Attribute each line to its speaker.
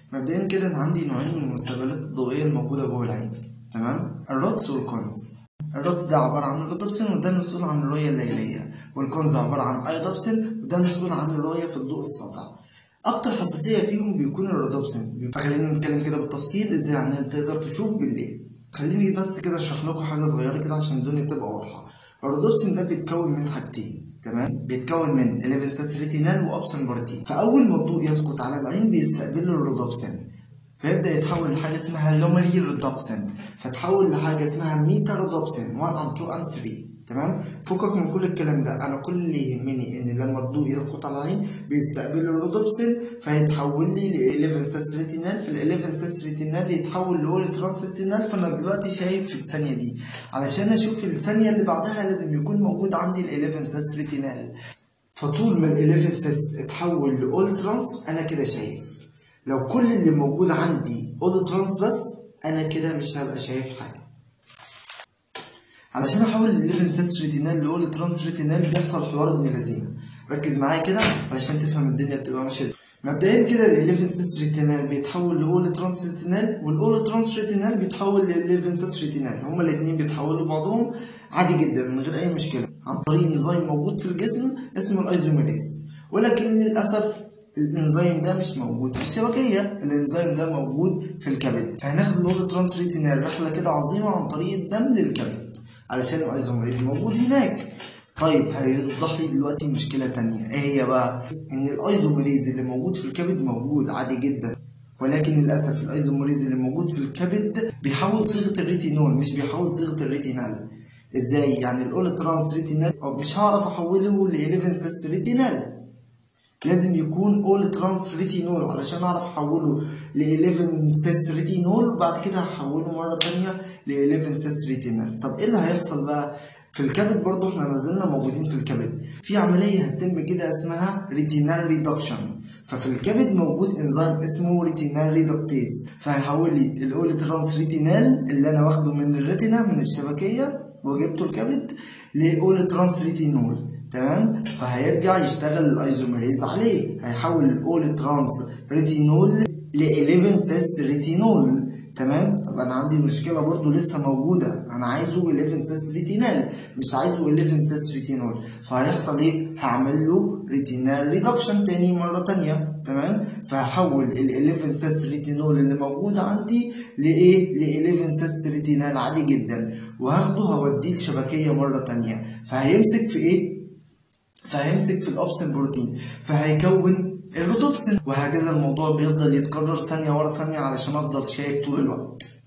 Speaker 1: مبدئيا كده انا عندي نوعين من المستقبلات الضوئيه الموجوده جوه العين تمام الرودس والكونز الرودس ده عباره عن الرودوبسين وده المسؤول عن الرؤيه الليليه والكونز عباره عن ايودوبسين وده المسؤول عن الرؤيه في الضوء الساطع اكتر حساسيه فيهم بيكون الرودوبسين خلينا نتكلم كده بالتفصيل ازاي يعني تقدر تشوف بالليل خليني بس كده اشرح لكم حاجه صغيره كده عشان الدنيا تبقى واضحه الرودوبسين ده بيتكون من حاجتين تمام بيتكون من 11 ساس ريتينال وابسن بروتين فاول ما الضوء يسقط على العين بيستقبله الرودوبسين فيبدا يتحول لحاجه اسمها لومري رودوبسين فتحول لحاجه اسمها ميتا رودوبسين 1 and 2 and 3 تمام فكك من كل الكلام ده انا كل اللي يهمني ان لما الضوء يسقط على العين بيستقبل الرودوبسين فيتحول لي ل 11 ساس ريتينال في ال 11 ساس ريتينال يتحول لاول ترانس ريتينال فانا دلوقتي شايف في الثانيه دي علشان اشوف الثانيه اللي بعدها لازم يكون موجود عندي ال 11 ساس ريتينال فطول ما ال 11 ساس اتحول لاول ترانس انا كده شايف لو كل اللي موجود عندي اول ترانس بس انا كده مش هبقى شايف حاجه علشان احول ال 11 سيس ريتينال لاول ترانس ريتينال بيحصل حوار ابن لذينه ركز معايا كده علشان تفهم الدنيا بتبقى ماشيه مبدئيا كده ال 11 سيس ريتينال بيتحول لاول ترانس ريتينال والاول ترانس ريتينال بيتحول ل 11 سيس ريتينال هما الاثنين بيتحولوا لبعضهم عادي جدا من غير اي مشكله عن طريق انزيم موجود في الجسم اسمه الايزوميريز ولكن للاسف الانزيم ده مش موجود في الشبكيه الانزيم ده موجود في الكبد فهناخد لغه ترانس ريتينال رحله كده عظيمه عن طريق الدم للكبد علشان الايزوميريز موجود هناك طيب هيوضح لي دلوقتي مشكله تانية ايه هي بقى ان الايزوميريز اللي موجود في الكبد موجود عادي جدا ولكن للاسف الايزوميريز اللي موجود في الكبد بيحول صيغه الريتينول مش بيحول صيغه الريتينال ازاي يعني الاول ترانس ريتينال مش هعرف احوله ل 11 سيس ريتينال لازم يكون اول ترانس ريتينول علشان اعرف احوله ل 11 سيس ريتينول وبعد كده هحوله مره تانية ل 11 سيس ريتينال طب ايه اللي هيحصل بقى في الكبد برضه احنا نزلنا موجودين في الكبد في عمليه هتتم كده اسمها ريتينال ريدكشن ففي الكبد موجود انزيم اسمه ريتينال ريدكتيز فهيحول لي الاول ترانس ريتينال اللي انا واخده من الريتينا من الشبكيه وجبته الكبد لاول ترانس ريتينول تمام فهيرجع يشتغل الايزوميريز عليه هيحول الاول ترانس ريتينول ل 11 سيس ريتينول تمام طب انا عندي مشكله برضو لسه موجوده انا عايزه 11 سيس ريتينال مش عايزه 11 سيس ريتينول فهيحصل ايه هعمل له ريتينال ريدكشن تاني مره تانية تمام فهحول ال 11 سيس ريتينول اللي موجود عندي لايه ل 11 سيس ريتينال عادي جدا وهاخده هوديه لشبكيه مره تانية فهيمسك في ايه فهيمسك في الاوبسن بروتين فهيكون الرودوبسين وهكذا الموضوع بيفضل يتكرر ثانيه ورا ثانيه علشان افضل شايف طول الوقت